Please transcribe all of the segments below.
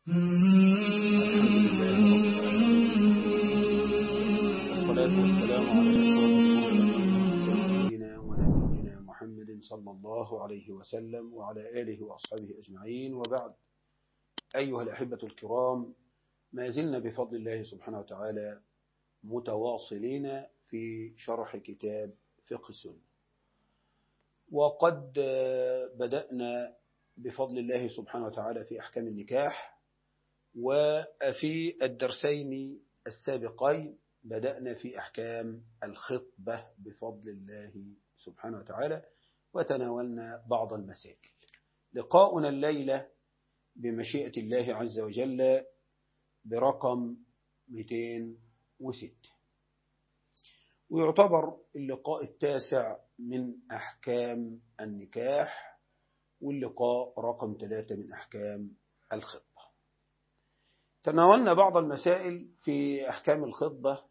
والصلاة والسلام على سيدنا ونبينا محمد صلى الله عليه وسلم وعلى آله وأصحابه أجمعين وبعد أيها الأحبة الكرام ما زلنا بفضل الله سبحانه وتعالى متواصلين في شرح كتاب فقه السنة وقد بدأنا بفضل الله سبحانه وتعالى في أحكام النكاح وفي الدرسين السابقين بدأنا في أحكام الخطبة بفضل الله سبحانه وتعالى وتناولنا بعض المسائل لقاؤنا الليلة بمشيئة الله عز وجل برقم 206 ويعتبر اللقاء التاسع من أحكام النكاح واللقاء رقم ثلاثة من أحكام الخطبة تناولنا بعض المسائل في أحكام الخطبة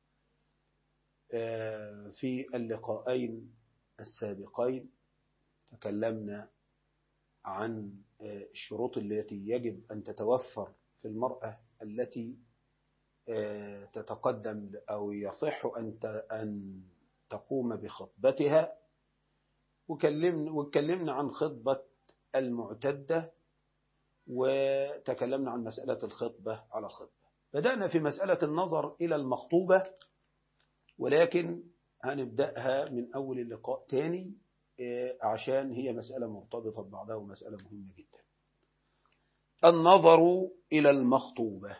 في اللقاءين السابقين تكلمنا عن الشروط التي يجب أن تتوفر في المرأة التي تتقدم أو يصح أن تقوم بخطبتها وكلمنا عن خطبة المعتدة وتكلمنا عن مسألة الخطبة على الخطبة بدأنا في مسألة النظر إلى المخطوبة ولكن هنبدأها من أول اللقاء تاني عشان هي مسألة مرتبطة ببعضها ومسألة مهمة جدا النظر إلى المخطوبة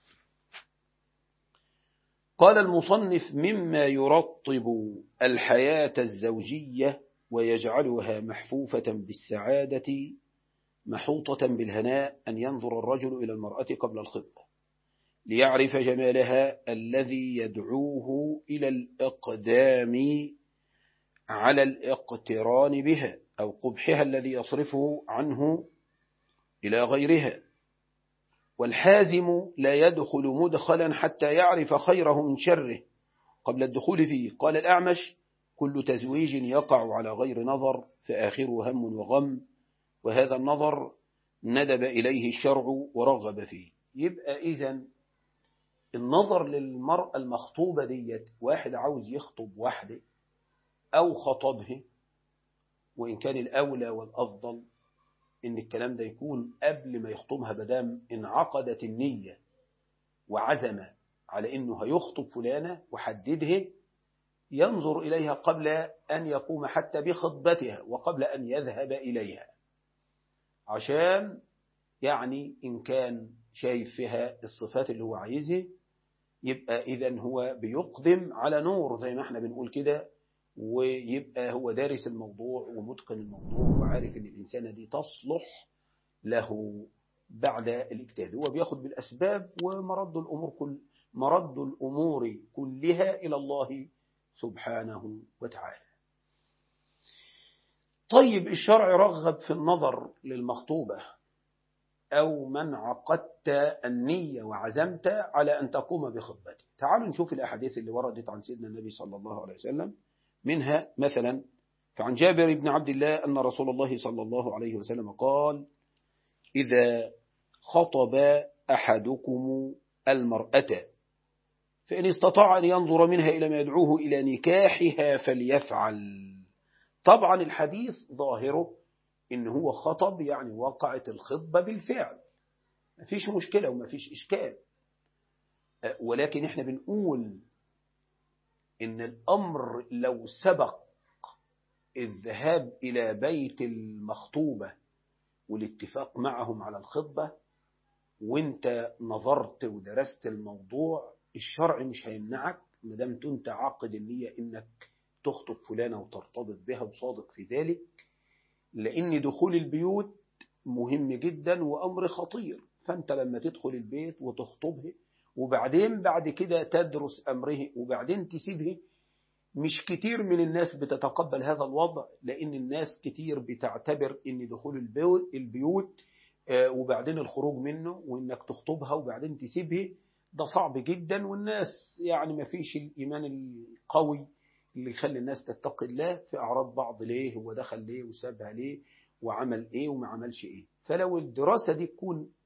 قال المصنف مما يرطب الحياة الزوجية ويجعلها محفوفة بالسعادة محوطة بالهناء أن ينظر الرجل إلى المرأة قبل الخطبة ليعرف جمالها الذي يدعوه إلى الإقدام على الاقتران بها أو قبحها الذي يصرفه عنه إلى غيرها والحازم لا يدخل مدخلا حتى يعرف خيره من شره قبل الدخول فيه قال الأعمش كل تزويج يقع على غير نظر فآخره هم وغم وهذا النظر ندب إليه الشرع ورغب فيه يبقى إذا النظر للمرأة المخطوبة ديت واحد عاوز يخطب واحدة أو خطبه وإن كان الأولى والأفضل إن الكلام ده يكون قبل ما يخطبها بدام انعقدت النية وعزم على إنه هيخطب فلانة وحددها ينظر إليها قبل أن يقوم حتى بخطبتها وقبل أن يذهب إليها عشان يعني إن كان شايف فيها الصفات اللي هو عايزها يبقى إذا هو بيقدم على نور زي ما احنا بنقول كده ويبقى هو دارس الموضوع ومتقن الموضوع وعارف ان الإنسانة دي تصلح له بعد الاجتهاد هو بياخد بالأسباب ومرد الأمور كل مرد الأمور كلها إلى الله سبحانه وتعالى طيب الشرع رغب في النظر للمخطوبة أو من عقدت النية وعزمت على أن تقوم بخطبته تعالوا نشوف الأحاديث اللي وردت عن سيدنا النبي صلى الله عليه وسلم منها مثلا فعن جابر بن عبد الله أن رسول الله صلى الله عليه وسلم قال إذا خطب أحدكم المرأة فإن استطاع أن ينظر منها إلى ما يدعوه إلى نكاحها فليفعل طبعا الحديث ظاهره إن هو خطب يعني وقعت الخطبة بالفعل ما فيش مشكلة وما فيش إشكال ولكن إحنا بنقول إن الأمر لو سبق الذهاب إلى بيت المخطوبة والاتفاق معهم على الخطبة وانت نظرت ودرست الموضوع الشرع مش هيمنعك مدام انت عاقد النية انك تخطب فلانة وترتبط بها وصادق في ذلك لان دخول البيوت مهم جدا وامر خطير فانت لما تدخل البيت وتخطبه وبعدين بعد كده تدرس امره وبعدين تسيبه مش كتير من الناس بتتقبل هذا الوضع لان الناس كتير بتعتبر ان دخول البيوت وبعدين الخروج منه وانك تخطبها وبعدين تسيبه ده صعب جدا والناس يعني ما فيش الإيمان القوي اللي يخلي الناس تتقي الله في أعراض بعض ليه هو دخل ليه وسابها ليه وعمل إيه وما عملش إيه فلو الدراسة دي تكون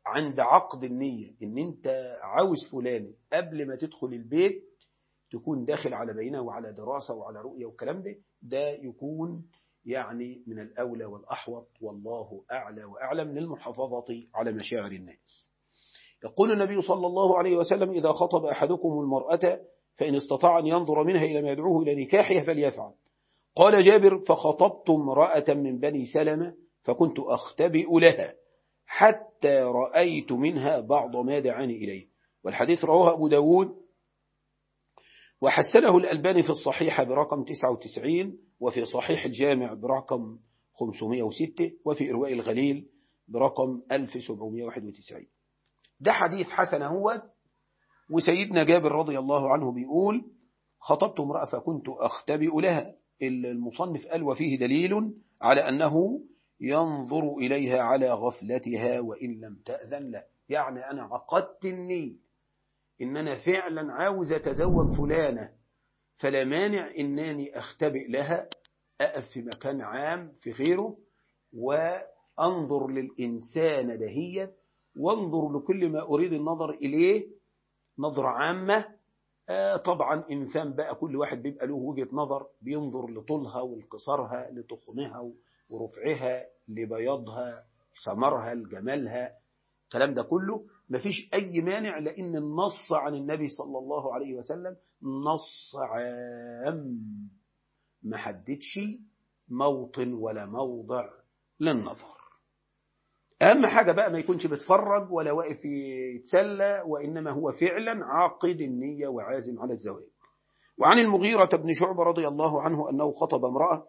عند عقد النية إن أنت عاوز فلان قبل ما تدخل البيت تكون داخل على بينه وعلى دراسة وعلى رؤية والكلام ده ده يكون يعني من الأولى والأحوط والله أعلى وأعلم للمحافظة على مشاعر الناس يقول النبي صلى الله عليه وسلم إذا خطب أحدكم المرأة فإن استطاع أن ينظر منها إلى ما يدعوه إلى نكاحها فليفعل قال جابر فخطبت امرأة من بني سلمة فكنت أختبئ لها حتى رأيت منها بعض ما دعاني إليه والحديث رواه أبو داود وحسنه الألباني في الصحيحة برقم 99 وفي صحيح الجامع برقم 506 وفي إرواء الغليل برقم 1791 ده حديث حسن هو وسيدنا جابر رضي الله عنه بيقول خطبت امرأة فكنت أختبئ لها المصنف قال وفيه دليل على أنه ينظر إليها على غفلتها وإن لم تأذن له يعني أنا عقدت النية إن أنا فعلا عاوز أتزوج فلانة فلا مانع إنني أختبئ لها أقف في مكان عام في غيره وأنظر للإنسان دهية وانظر لكل ما أريد النظر إليه نظرة عامة آه طبعا إنسان بقى كل واحد بيبقى له وجهة نظر بينظر لطولها ولقصرها لتخنها ورفعها لبياضها سمرها لجمالها الكلام ده كله مفيش أي مانع لأن النص عن النبي صلى الله عليه وسلم نص عام ما حددش موطن ولا موضع للنظر أهم حاجة بقى ما يكونش بيتفرج ولا واقف يتسلى وإنما هو فعلا عاقد النية وعازم على الزواج وعن المغيرة بن شعبة رضي الله عنه أنه خطب امرأة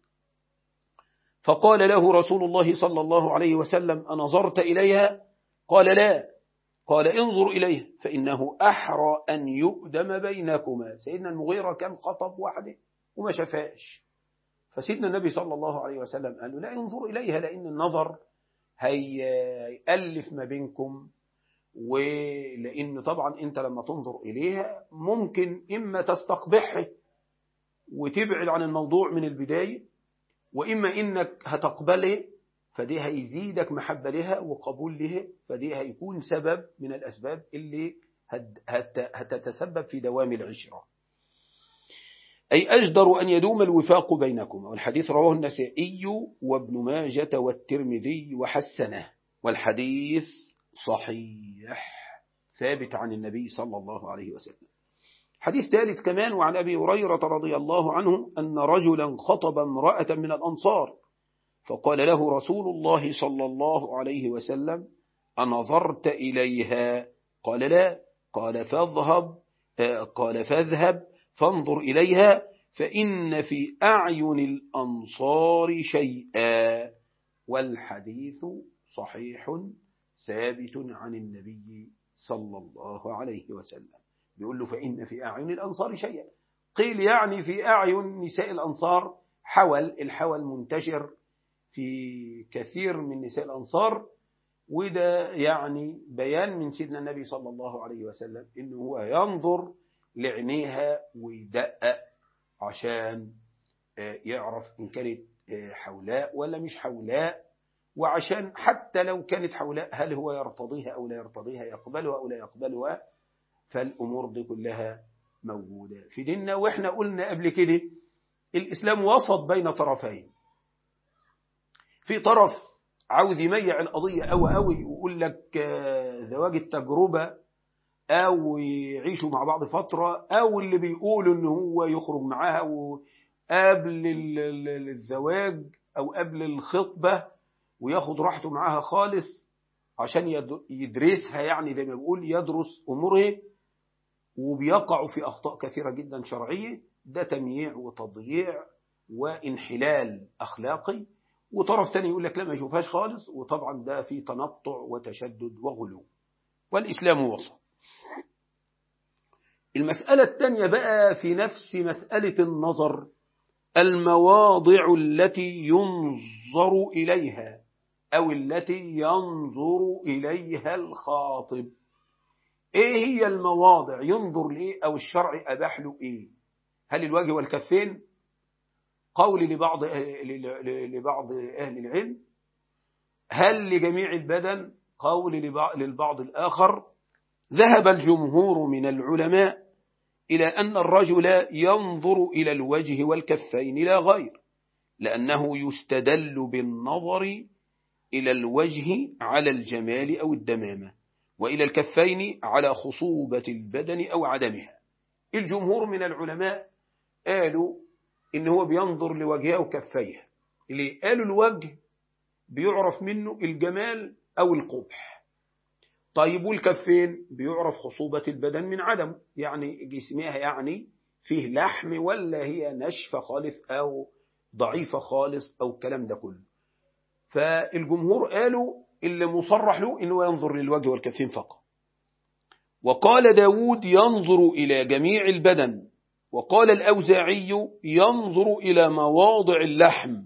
فقال له رسول الله صلى الله عليه وسلم أنظرت إليها قال لا قال انظر إليه فإنه أحرى أن يؤدم بينكما سيدنا المغيرة كان خطب وحده وما شفاش فسيدنا النبي صلى الله عليه وسلم قال له لا انظر إليها لأن النظر هيألف ما بينكم ولأن طبعا أنت لما تنظر إليها ممكن إما تستقبحه وتبعد عن الموضوع من البداية وإما إنك هتقبله فدي هيزيدك محبة لها وقبول لها فدي هيكون سبب من الأسباب اللي هتتسبب في دوام العشرة أي أجدر أن يدوم الوفاق بينكم والحديث رواه النسائي وابن ماجة والترمذي وحسنه والحديث صحيح ثابت عن النبي صلى الله عليه وسلم حديث ثالث كمان وعن أبي هريرة رضي الله عنه أن رجلا خطب امرأة من الأنصار فقال له رسول الله صلى الله عليه وسلم أنظرت إليها قال لا قال فاذهب قال فاذهب فانظر إليها فإن في أعين الأنصار شيئا والحديث صحيح ثابت عن النبي صلى الله عليه وسلم بيقول له فإن في أعين الأنصار شيئا قيل يعني في أعين نساء الأنصار حول الحول منتشر في كثير من نساء الأنصار وده يعني بيان من سيدنا النبي صلى الله عليه وسلم إنه هو ينظر لعينيها ويدقق عشان يعرف إن كانت حولاء ولا مش حولاء وعشان حتى لو كانت حولاء هل هو يرتضيها أو لا يرتضيها يقبلها أو لا يقبلها فالأمور دي كلها موجودة في ديننا وإحنا قلنا قبل كده الإسلام وسط بين طرفين في طرف عاوز يميع القضية أو أوي ويقول لك زواج التجربة أو يعيشوا مع بعض فترة أو اللي بيقولوا إن هو يخرج معاها قبل الزواج أو قبل الخطبة وياخد راحته معاها خالص عشان يدرسها يعني زي ما بيقول يدرس أموره وبيقعوا في أخطاء كثيرة جدا شرعية ده تمييع وتضييع وانحلال أخلاقي وطرف تاني يقول لك لا ما يشوفهاش خالص وطبعا ده في تنطع وتشدد وغلو والإسلام وسط المسألة الثانية بقى في نفس مسألة النظر المواضع التي ينظر إليها أو التي ينظر إليها الخاطب إيه هي المواضع ينظر لإيه أو الشرع أباح له إيه هل الوجه والكفين قول لبعض لبعض أهل العلم هل لجميع البدن قول للبعض الآخر ذهب الجمهور من العلماء إلى أن الرجل ينظر إلى الوجه والكفين لا غير لأنه يستدل بالنظر إلى الوجه على الجمال أو الدمامة وإلى الكفين على خصوبة البدن أو عدمها الجمهور من العلماء قالوا إن هو بينظر لوجهه وكفيه اللي قالوا الوجه بيعرف منه الجمال أو القبح طيب والكفين بيعرف خصوبة البدن من عدم يعني جسمها يعني فيه لحم ولا هي ناشفة خالص أو ضعيفة خالص أو الكلام ده كله فالجمهور قالوا اللي مصرح له إنه ينظر للوجه والكفين فقط وقال داود ينظر إلى جميع البدن وقال الأوزاعي ينظر إلى مواضع اللحم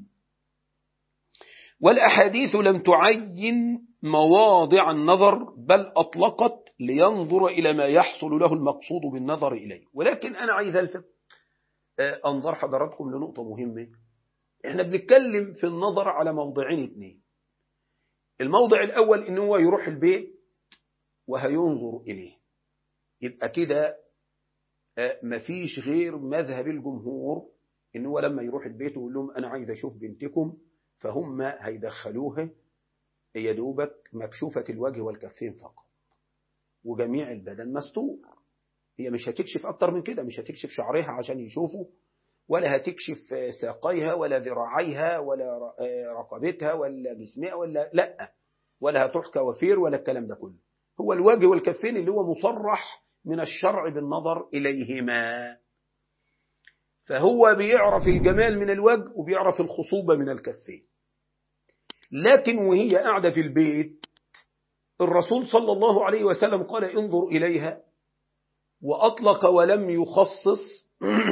والأحاديث لم تعين مواضع النظر بل أطلقت لينظر إلى ما يحصل له المقصود بالنظر إليه ولكن أنا عايز ألفت أنظر حضراتكم لنقطة مهمة احنا بنتكلم في النظر على موضعين اثنين الموضع الأول إن هو يروح البيت وهينظر إليه يبقى كده مفيش غير مذهب الجمهور إن هو لما يروح البيت ويقول لهم أنا عايز أشوف بنتكم فهم هيدخلوها يا دوبك مكشوفة الوجه والكفين فقط وجميع البدن مستور هي مش هتكشف أكتر من كده مش هتكشف شعرها عشان يشوفوا ولا هتكشف ساقيها ولا ذراعيها ولا رقبتها ولا جسمها ولا لا ولا هتروح كوافير ولا الكلام ده كله هو الوجه والكفين اللي هو مصرح من الشرع بالنظر إليهما فهو بيعرف الجمال من الوجه وبيعرف الخصوبة من الكفين لكن وهي قاعدة في البيت الرسول صلى الله عليه وسلم قال انظر إليها وأطلق ولم يخصص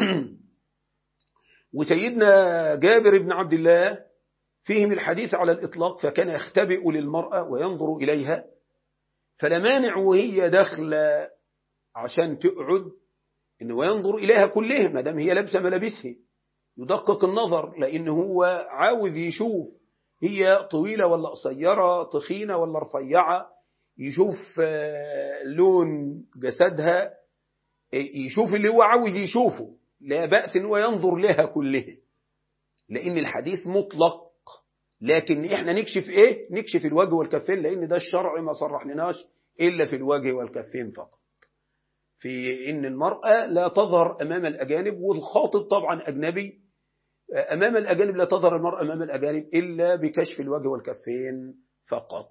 وسيدنا جابر بن عبد الله فيهم الحديث على الإطلاق فكان يختبئ للمرأة وينظر إليها فلا مانع وهي داخلة عشان تقعد إنه ينظر إليها كلها ما دام هي لابسة ملابسها يدقق النظر لأن هو عاوز يشوف هي طويلة ولا قصيرة تخينة ولا رفيعة يشوف لون جسدها يشوف اللي هو عاوز يشوفه لا بأس ان هو ينظر لها كلها لأن الحديث مطلق لكن احنا نكشف ايه نكشف الوجه والكفين لأن ده الشرع ما صرحناش إلا في الوجه والكفين فقط في إن المرأة لا تظهر أمام الأجانب والخاطب طبعا أجنبي أمام الأجانب لا تظهر المرأة أمام الأجانب إلا بكشف الوجه والكفين فقط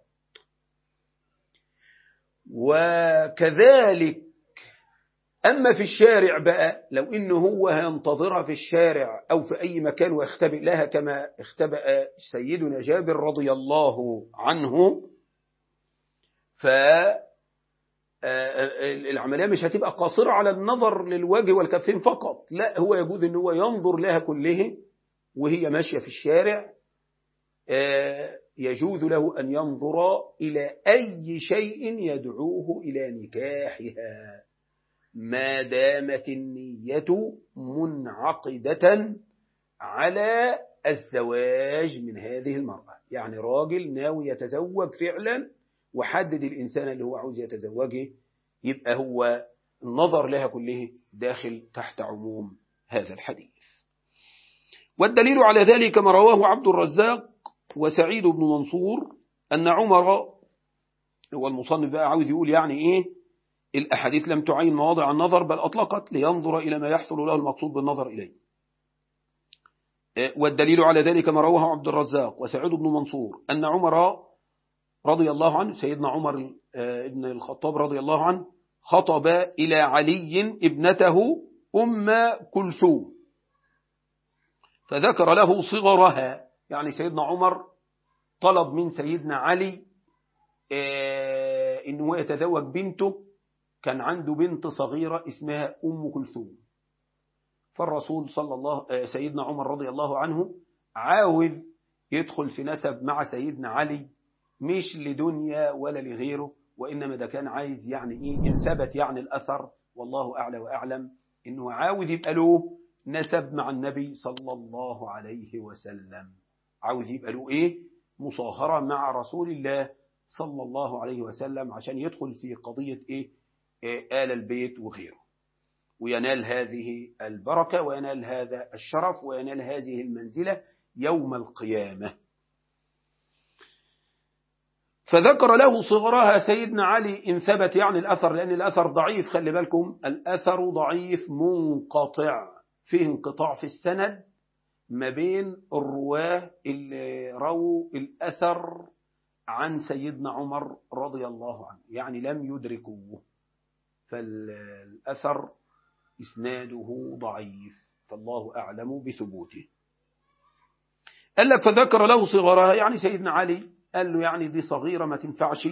وكذلك أما في الشارع بقى لو إنه هو هينتظرها في الشارع أو في أي مكان ويختبئ لها كما اختبأ سيدنا جابر رضي الله عنه ف العملية مش هتبقى قاصرة على النظر للوجه والكفين فقط لا هو يجوز ان هو ينظر لها كله وهي ماشية في الشارع يجوز له أن ينظر إلى أي شيء يدعوه إلى نكاحها ما دامت النية منعقدة على الزواج من هذه المرأة يعني راجل ناوي يتزوج فعلا وحدد الإنسان اللي هو عاوز يتزوجه يبقى هو النظر لها كله داخل تحت عموم هذا الحديث والدليل على ذلك ما رواه عبد الرزاق وسعيد بن منصور أن عمر هو المصنف بقى عاوز يقول يعني إيه الأحاديث لم تعين مواضع النظر بل أطلقت لينظر إلى ما يحصل له المقصود بالنظر إليه والدليل على ذلك ما رواه عبد الرزاق وسعيد بن منصور أن عمر رضي الله عنه سيدنا عمر ابن الخطاب رضي الله عنه خطب إلى علي ابنته أم كلثوم فذكر له صغرها يعني سيدنا عمر طلب من سيدنا علي إنه يتزوج بنته كان عنده بنت صغيرة اسمها أم كلثوم فالرسول صلى الله سيدنا عمر رضي الله عنه عاوز يدخل في نسب مع سيدنا علي مش لدنيا ولا لغيره وإنما ده كان عايز يعني إيه إن ثبت يعني الأثر والله أعلى وأعلم إنه عاوز يبقى له نسب مع النبي صلى الله عليه وسلم عاوز يبقى له إيه مصاهرة مع رسول الله صلى الله عليه وسلم عشان يدخل في قضية إيه إيه آل البيت وغيره وينال هذه البركة وينال هذا الشرف وينال هذه المنزلة يوم القيامة فذكر له صغرها سيدنا علي إن ثبت يعني الأثر لأن الأثر ضعيف خلي بالكم الأثر ضعيف منقطع فيه انقطاع في السند ما بين الرواه اللي رووا الأثر عن سيدنا عمر رضي الله عنه يعني لم يدركوه فالأثر إسناده ضعيف فالله أعلم بثبوته قال لك فذكر له صغرها يعني سيدنا علي قال له يعني دي صغيرة ما تنفعش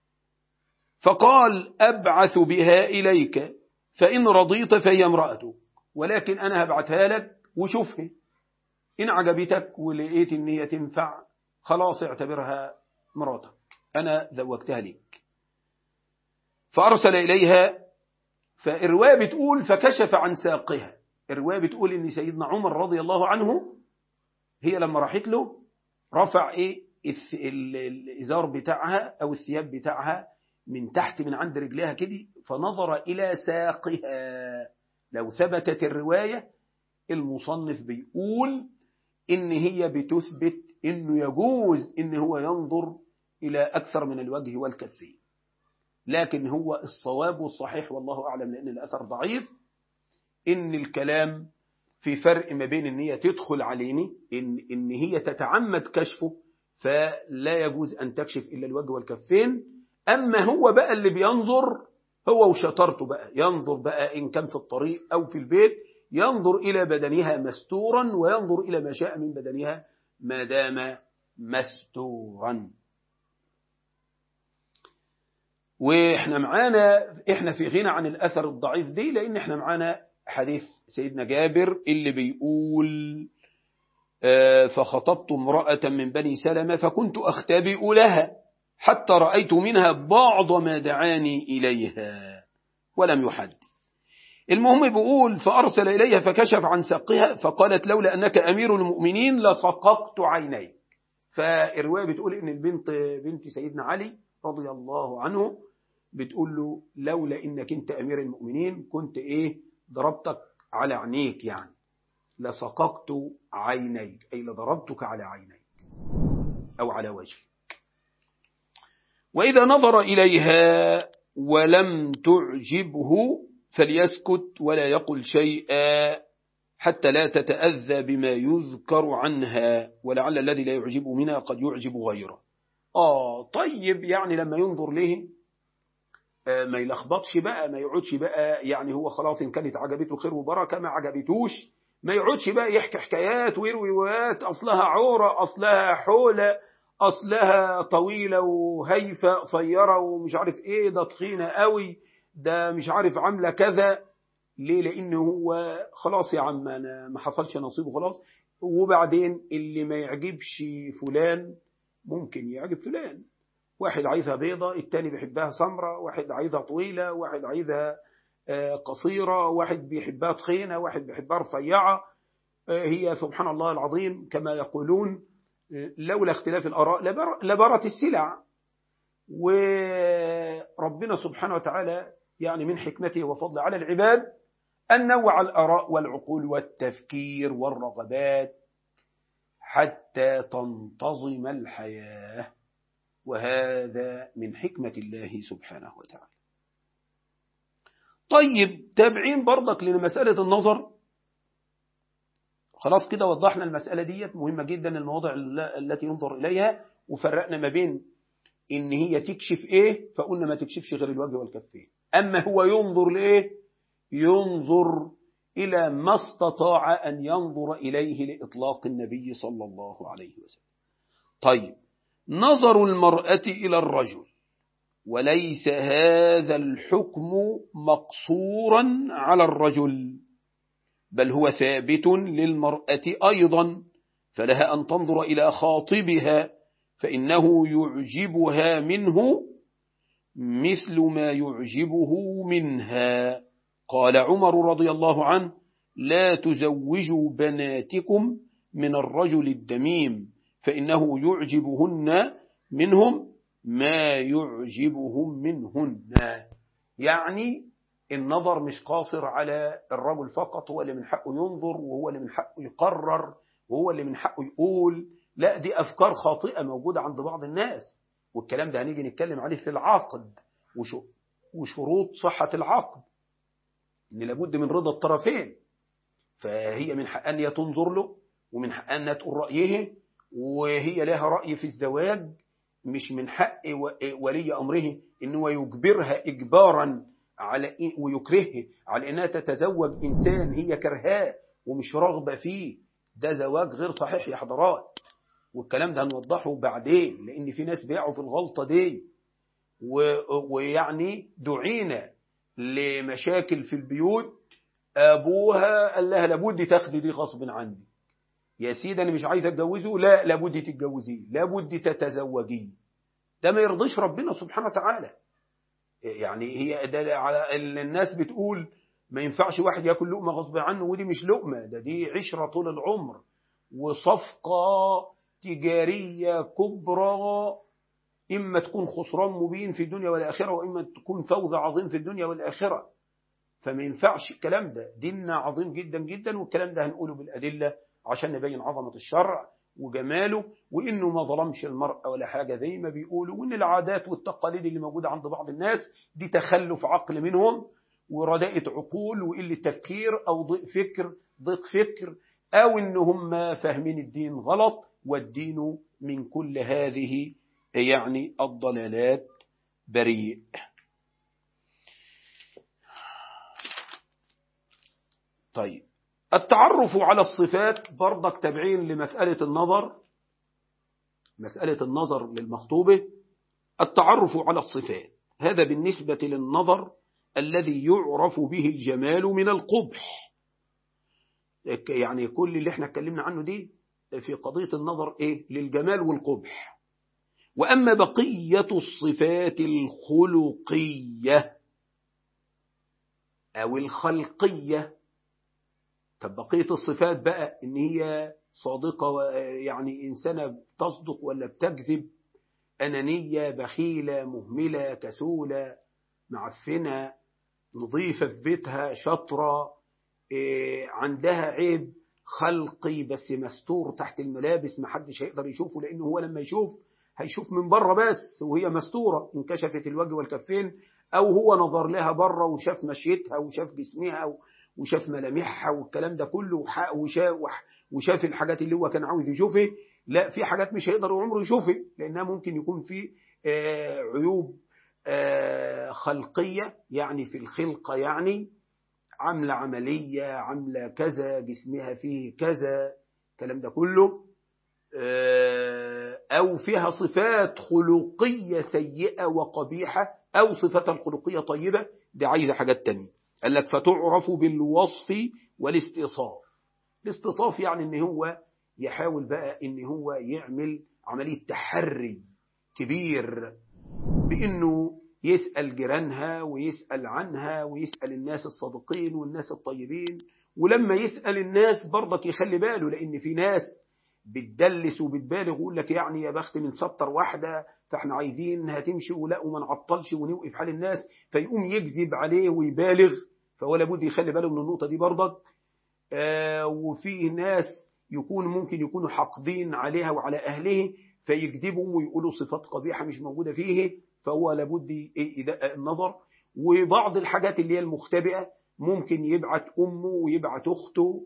فقال أبعث بها إليك فإن رضيت فهي امرأتك ولكن أنا هبعتها لك وشوفها إن عجبتك ولقيت إن هي تنفع خلاص اعتبرها مراتك أنا زوجتها لك فأرسل إليها فالرواية بتقول فكشف عن ساقها الرواية بتقول إن سيدنا عمر رضي الله عنه هي لما راحت له رفع إيه الإزار بتاعها أو الثياب بتاعها من تحت من عند رجلها كده فنظر إلى ساقها لو ثبتت الرواية المصنف بيقول إن هي بتثبت إنه يجوز إن هو ينظر إلى أكثر من الوجه والكفين لكن هو الصواب والصحيح والله أعلم لأن الأثر ضعيف إن الكلام في فرق ما بين إن هي تدخل عليني إن, إن هي تتعمد كشفه فلا يجوز أن تكشف إلا الوجه والكفين أما هو بقى اللي بينظر هو وشطرته بقى ينظر بقى إن كان في الطريق أو في البيت ينظر إلى بدنها مستورا وينظر إلى ما شاء من بدنها ما دام مستورا واحنا معانا احنا في غنى عن الاثر الضعيف دي لان احنا معانا حديث سيدنا جابر اللي بيقول فخطبت امرأة من بني سلمة فكنت أختبئ لها حتى رأيت منها بعض ما دعاني إليها ولم يحد المهم بيقول فأرسل إليها فكشف عن سقها فقالت لولا أنك أمير المؤمنين لسققت عينيك فالرواية بتقول إن البنت بنت سيدنا علي رضي الله عنه بتقول له لولا إنك أنت أمير المؤمنين كنت إيه ضربتك على عينيك يعني لسققت عينيك أي لضربتك على عينيك أو على وجهك وإذا نظر إليها ولم تعجبه فليسكت ولا يقل شيئا حتى لا تتأذى بما يذكر عنها ولعل الذي لا يعجب منها قد يعجب غيره آه طيب يعني لما ينظر له آه ما يلخبطش بقى ما يقعدش بقى يعني هو خلاص إن كانت عجبته خير وبركة ما عجبتوش ما يقعدش بقى يحكي حكايات ويروي روايات أصلها عورة أصلها حولة أصلها طويلة وهيفة قصيرة ومش عارف إيه ده تخينة قوي ده مش عارف عاملة كذا ليه لأن هو خلاص يا عم أنا ما حصلش نصيبه خلاص وبعدين اللي ما يعجبش فلان ممكن يعجب فلان واحد عايزها بيضة التاني بيحبها سمرة واحد عايزها طويلة واحد عايزها قصيرة واحد بيحبها تخينة واحد بيحبها رفيعة هي سبحان الله العظيم كما يقولون لولا اختلاف الآراء لبرت السلع وربنا سبحانه وتعالى يعني من حكمته وفضله على العباد أن نوع الآراء والعقول والتفكير والرغبات حتى تنتظم الحياة وهذا من حكمة الله سبحانه وتعالى طيب تابعين برضك لمسألة النظر خلاص كده وضحنا المسألة ديت مهمة جدا المواضع التي ينظر إليها وفرقنا ما بين إن هي تكشف إيه فقلنا ما تكشفش غير الوجه والكفين أما هو ينظر لإيه ينظر إلى ما استطاع أن ينظر إليه لإطلاق النبي صلى الله عليه وسلم طيب نظر المرأة إلى الرجل وليس هذا الحكم مقصورا على الرجل بل هو ثابت للمرأة أيضا فلها أن تنظر إلى خاطبها فإنه يعجبها منه مثل ما يعجبه منها قال عمر رضي الله عنه لا تزوجوا بناتكم من الرجل الدميم فإنه يعجبهن منهم ما يعجبهم منهن يعني النظر مش قاصر على الرجل فقط هو اللي من حقه ينظر وهو اللي من حقه يقرر وهو اللي من حقه يقول لا دي أفكار خاطئة موجودة عند بعض الناس والكلام ده هنيجي نتكلم عليه في العقد وشروط صحة العقد إن لابد من رضا الطرفين فهي من حق أن تنظر له ومن حق أن تقول رأيه وهي لها رأي في الزواج مش من حق ولي أمره إنه يجبرها إجبارا على إيه ويكرهه على إنها تتزوج إنسان هي كرهاه ومش راغبة فيه ده زواج غير صحيح يا حضرات والكلام ده هنوضحه بعدين لأن في ناس بيقعوا في الغلطة دي ويعني دعينا لمشاكل في البيوت أبوها قال لها لابد تاخدي دي غصب عني يا سيدي أنا مش عايز أتجوزه لا لابد تتجوزيه لابد تتزوجيه ده ما يرضيش ربنا سبحانه وتعالى يعني هي ده على الناس بتقول ما ينفعش واحد ياكل لقمة غصب عنه ودي مش لقمة ده دي عشرة طول العمر وصفقة تجارية كبرى إما تكون خسران مبين في الدنيا والآخرة وإما تكون فوز عظيم في الدنيا والآخرة فما ينفعش الكلام ده ديننا عظيم جدا جدا والكلام ده هنقوله بالأدلة عشان نبين عظمة الشرع وجماله وإنه ما ظلمش المرأة ولا حاجة زي ما بيقولوا وإن العادات والتقاليد اللي موجودة عند بعض الناس دي تخلف عقل منهم ورداءة عقول وقلة تفكير أو ضيق فكر ضيق فكر أو إن هم فاهمين الدين غلط والدين من كل هذه يعني الضلالات بريء طيب التعرف على الصفات برضك تبعين لمسألة النظر مسألة النظر للمخطوبة التعرف على الصفات هذا بالنسبة للنظر الذي يعرف به الجمال من القبح يعني كل اللي احنا اتكلمنا عنه دي في قضية النظر ايه للجمال والقبح وأما بقية الصفات الخلقية أو الخلقية طب بقية الصفات بقى إن هي صادقة يعني إنسانة تصدق ولا بتكذب أنانية بخيلة مهملة كسولة معفنة نظيفة في بيتها شطرة إيه عندها عيب خلقي بس مستور تحت الملابس محدش هيقدر يشوفه لأنه هو لما يشوف هيشوف من بره بس وهي مستورة انكشفت الوجه والكفين أو هو نظر لها بره وشاف مشيتها وشاف جسمها وشاف ملامحها والكلام ده كله وشاف, وشاف الحاجات اللي هو كان عاوز يشوفها لا في حاجات مش هيقدر عمره يشوفها لأنها ممكن يكون في عيوب خلقية يعني في الخلقة يعني عاملة عملية عاملة كذا جسمها فيه كذا الكلام ده كله أو فيها صفات خلقية سيئة وقبيحة أو صفات الخلقية طيبة دي عايزة حاجات تانية قال لك فتعرف بالوصف والاستئصاف الاستئصاف يعني ان هو يحاول بقى ان هو يعمل عملية تحري كبير بانه يسأل جيرانها ويسأل عنها ويسأل الناس الصادقين والناس الطيبين ولما يسأل الناس برضك يخلي باله لان في ناس بتدلس وبتبالغ ويقول لك يعني يا بخت من سطر واحدة فاحنا عايزين هتمشي ولا وما نعطلش ونوقف حال الناس فيقوم يكذب عليه ويبالغ فهو لابد يخلي باله من النقطة دي برضك آه وفي ناس يكون ممكن يكونوا حاقدين عليها وعلى أهله فيكذبوا ويقولوا صفات قبيحة مش موجودة فيه فهو لابد يدقق النظر وبعض الحاجات اللي هي المختبئة ممكن يبعت أمه ويبعت أخته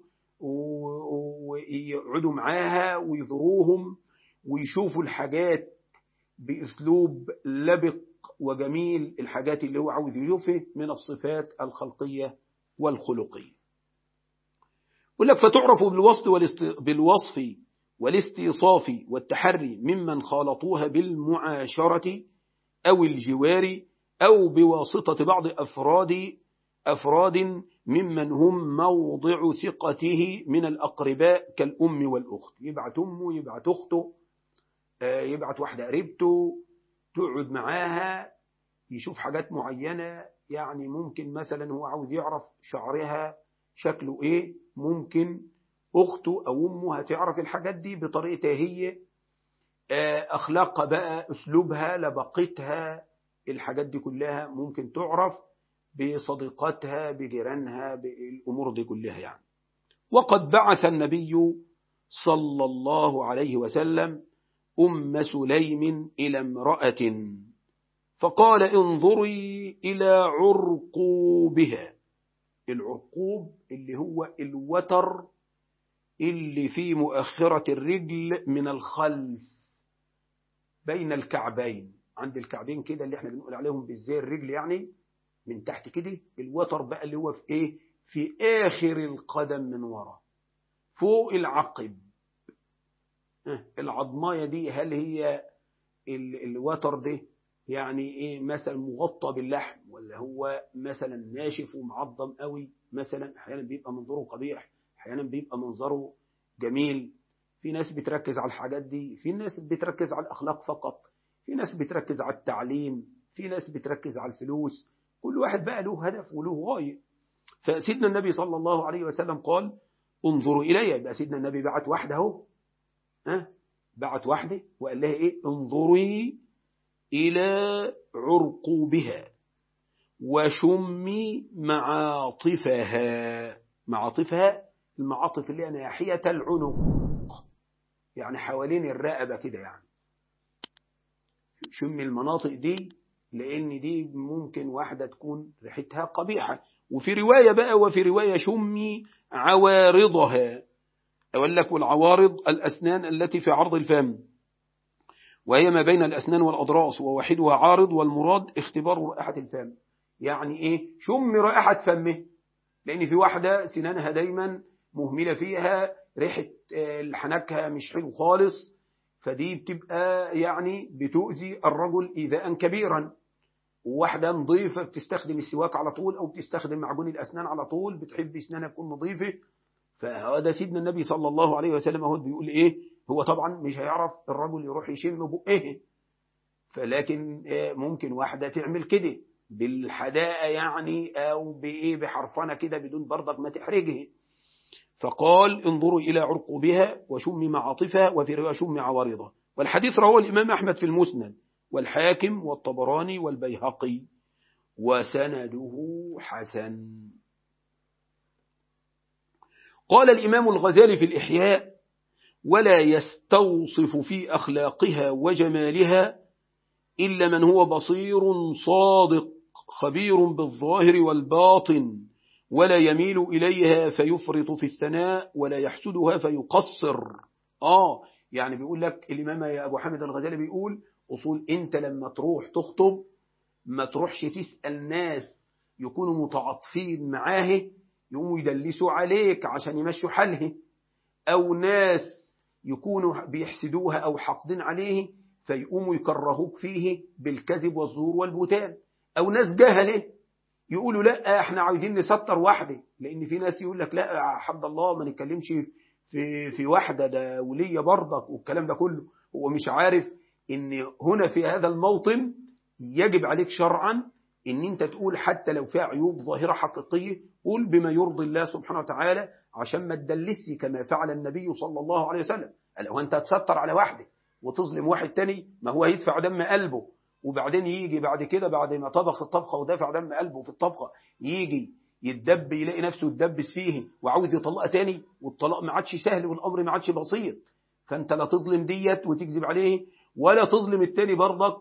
ويقعدوا معاها ويزوروهم ويشوفوا الحاجات بأسلوب لبق وجميل الحاجات اللي هو عاوز يشوفها من الصفات الخلقية والخلقية يقول لك فتعرف بالوصف, والاست... بالوصف والاستيصاف والتحري ممن خالطوها بالمعاشرة أو الجوار أو بواسطة بعض أفراد أفراد ممن هم موضع ثقته من الأقرباء كالأم والأخت يبعت أمه يبعت أخته يبعت واحدة قريبته تقعد معاها يشوف حاجات معينة يعني ممكن مثلا هو عاوز يعرف شعرها شكله ايه ممكن اخته او امه هتعرف الحاجات دي بطريقتها هي أخلاقها بقى أسلوبها لبقتها الحاجات دي كلها ممكن تعرف بصديقاتها بجيرانها بالأمور دي كلها يعني وقد بعث النبي صلى الله عليه وسلم أم سليم إلى امرأة فقال انظري إلى عرقوبها العرقوب اللي هو الوتر اللي في مؤخرة الرجل من الخلف بين الكعبين عند الكعبين كده اللي احنا بنقول عليهم بالزي الرجل يعني من تحت كده الوتر بقى اللي هو في ايه في آخر القدم من ورا فوق العقب العظماية دي هل هي الوتر ده يعني ايه مثلا مغطى باللحم ولا هو مثلا ناشف ومعظم قوي مثلا احيانا بيبقى منظره قبيح احيانا بيبقى منظره جميل في ناس بتركز على الحاجات دي في ناس بتركز على الاخلاق فقط في ناس بتركز على التعليم في ناس بتركز على الفلوس كل واحد بقى له هدف وله غاية فسيدنا النبي صلى الله عليه وسلم قال انظروا إلي يبقى سيدنا النبي بعت واحدة اهو ها بعت واحدة وقال لها ايه انظري إلى عرقوبها وشمي معاطفها معاطفها المعاطف اللي هي ناحية العنق يعني حوالين الرقبة كده يعني شمي المناطق دي لأن دي ممكن واحدة تكون ريحتها قبيحة وفي رواية بقى وفي رواية شمي عوارضها أقول لك والعوارض الأسنان التي في عرض الفم وهي ما بين الأسنان والأضراس وواحدها عارض والمراد اختبار رائحة الفم يعني إيه شم رائحة فمه لأن في واحدة سنانها دايما مهملة فيها ريحة حنكها مش حلو خالص فدي بتبقى يعني بتؤذي الرجل إيذاء كبيرا وواحدة نظيفة بتستخدم السواك على طول أو بتستخدم معجون الأسنان على طول بتحب أسنانها تكون نظيفة فهذا سيدنا النبي صلى الله عليه وسلم هو بيقول إيه هو طبعا مش هيعرف الرجل يروح يشم بقه فلكن ممكن واحدة تعمل كده بالحداءة يعني أو بإيه بحرفنة كده بدون برضك ما تحرجه فقال انظروا إلى عرقوبها وشم معاطفها وفي رواية شم عوارضها والحديث رواه الإمام أحمد في المسند والحاكم والطبراني والبيهقي وسنده حسن قال الإمام الغزالي في الإحياء ولا يستوصف في أخلاقها وجمالها إلا من هو بصير صادق خبير بالظاهر والباطن ولا يميل إليها فيفرط في الثناء ولا يحسدها فيقصر آه يعني بيقول لك الإمام يا أبو حامد الغزالي بيقول أصول أنت لما تروح تخطب ما تروحش تسأل ناس يكونوا متعاطفين معاه يقوموا يدلسوا عليك عشان يمشوا حاله أو ناس يكونوا بيحسدوها أو حاقدين عليه فيقوموا يكرهوك فيه بالكذب والزور والبهتان أو ناس جهله يقولوا لا احنا عايزين نستر واحدة لأن في ناس يقول لك لا يا حد الله ما نتكلمش في في واحدة ده ولية برضك والكلام ده كله هو مش عارف ان هنا في هذا الموطن يجب عليك شرعا ان انت تقول حتى لو فيها عيوب ظاهرة حقيقية قول بما يرضي الله سبحانه وتعالى عشان ما تدلسي كما فعل النبي صلى الله عليه وسلم لو انت تستر على واحدة وتظلم واحد تاني ما هو هيدفع دم قلبه وبعدين يجي بعد كده بعد ما طبخ الطبخة ودافع دم قلبه في الطبخة يجي يتدب يلاقي نفسه يتدبس فيه وعاوز يطلقها تاني والطلاق ما عادش سهل والأمر ما عادش بسيط فأنت لا تظلم ديت وتكذب عليه ولا تظلم التاني برضك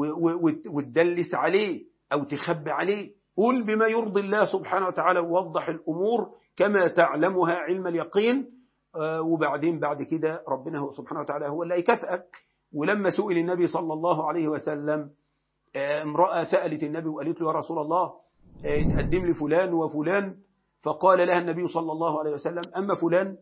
وتدلس عليه أو تخبي عليه قل بما يرضي الله سبحانه وتعالى ووضح الأمور كما تعلمها علم اليقين وبعدين بعد كده ربنا سبحانه وتعالى هو اللي يكافئك ولما سئل النبي صلى الله عليه وسلم امرأة سألت النبي وقالت له يا رسول الله تقدم لي فلان وفلان فقال لها النبي صلى الله عليه وسلم أما فلان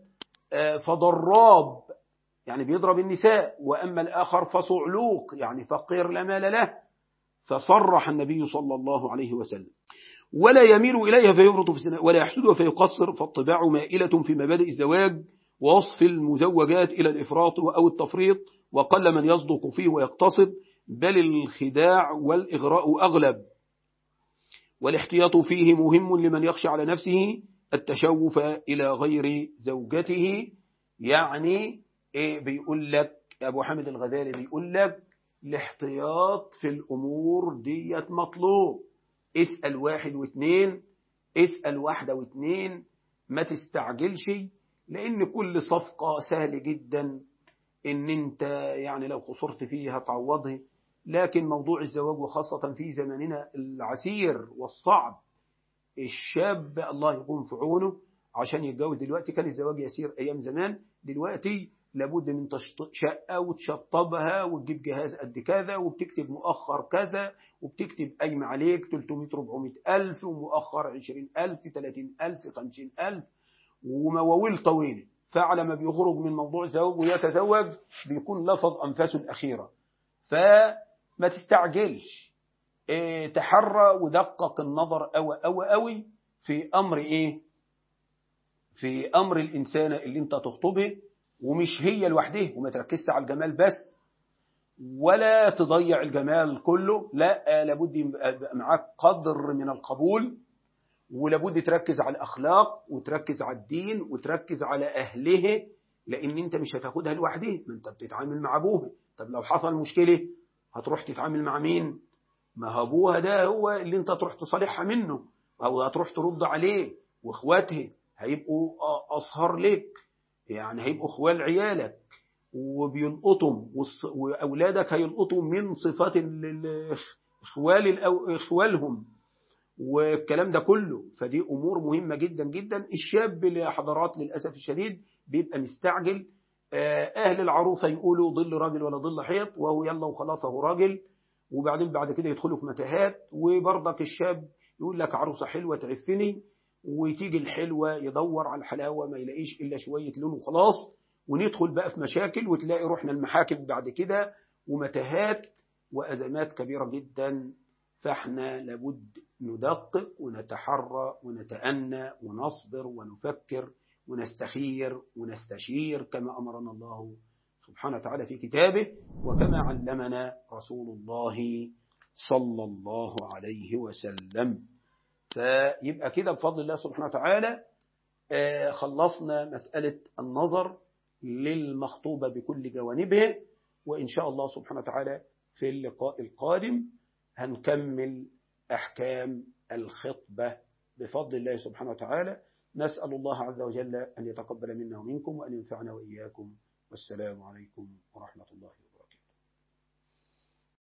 فضراب يعني بيضرب النساء وأما الآخر فصعلوق يعني فقير لا مال له فصرح النبي صلى الله عليه وسلم ولا يميل إليها فيفرط في السنة ولا يحسدها فيقصر فالطباع مائلة في مبادئ الزواج ووصف المزوجات إلى الإفراط أو التفريط وقل من يصدق فيه ويقتصد بل الخداع والإغراء أغلب والاحتياط فيه مهم لمن يخشى على نفسه التشوف إلى غير زوجته يعني إيه بيقول لك أبو حامد الغزالي بيقول لك الاحتياط في الأمور ديت مطلوب اسأل واحد واثنين اسأل واحدة واثنين ما تستعجلش لأن كل صفقة سهل جدا إن أنت يعني لو خسرت فيها تعوضه لكن موضوع الزواج وخاصة في زماننا العسير والصعب الشاب الله يكون في عونه عشان يتجوز دلوقتي كان الزواج يسير أيام زمان دلوقتي لابد من شقة وتشطبها وتجيب جهاز قد كذا وبتكتب مؤخر كذا وبتكتب قايمة عليك 300 400 ألف ومؤخر 20 ألف 30 ألف 50 ألف ومواويل طويلة فعلى ما بيخرج من موضوع زواج ويتزوج بيكون لفظ أنفاسه الأخيرة فما تستعجلش إيه تحرى ودقق النظر أو أو أوي في أمر إيه في أمر الإنسان اللي أنت تخطبه ومش هي لوحدها وما تركزش على الجمال بس ولا تضيع الجمال كله لا لابد يبقى معاك قدر من القبول ولابد تركز على الأخلاق وتركز على الدين وتركز على أهله لأن أنت مش هتاخدها لوحدها ما أنت بتتعامل مع أبوها طب لو حصل مشكلة هتروح تتعامل مع مين ما أبوها ده هو اللي أنت تروح تصالحها منه أو هتروح ترد عليه وإخواتها هيبقوا أصهر لك يعني هيبقوا اخوال عيالك وبيلقطهم واولادك هيلقطوا من صفات اخوال اخوالهم والكلام ده كله فدي امور مهمه جدا جدا الشاب اللي حضرات للاسف الشديد بيبقى مستعجل اهل العروسه يقولوا ظل راجل ولا ظل حيط وهو يلا وخلاص اهو راجل وبعدين بعد كده يدخلوا في متاهات وبرضك الشاب يقول لك عروسه حلوه تعفني وتيجي الحلوة يدور على الحلاوة ما يلاقيش إلا شوية لون وخلاص وندخل بقى في مشاكل وتلاقي روحنا المحاكم بعد كده ومتاهات وأزمات كبيرة جدا فاحنا لابد ندقق ونتحرى ونتأنى ونصبر ونفكر ونستخير ونستشير كما أمرنا الله سبحانه وتعالى في كتابه وكما علمنا رسول الله صلى الله عليه وسلم فيبقى كده بفضل الله سبحانه وتعالى خلصنا مسألة النظر للمخطوبة بكل جوانبه وإن شاء الله سبحانه وتعالى في اللقاء القادم هنكمل أحكام الخطبة بفضل الله سبحانه وتعالى نسأل الله عز وجل أن يتقبل منا ومنكم وأن ينفعنا وإياكم والسلام عليكم ورحمة الله وبركاته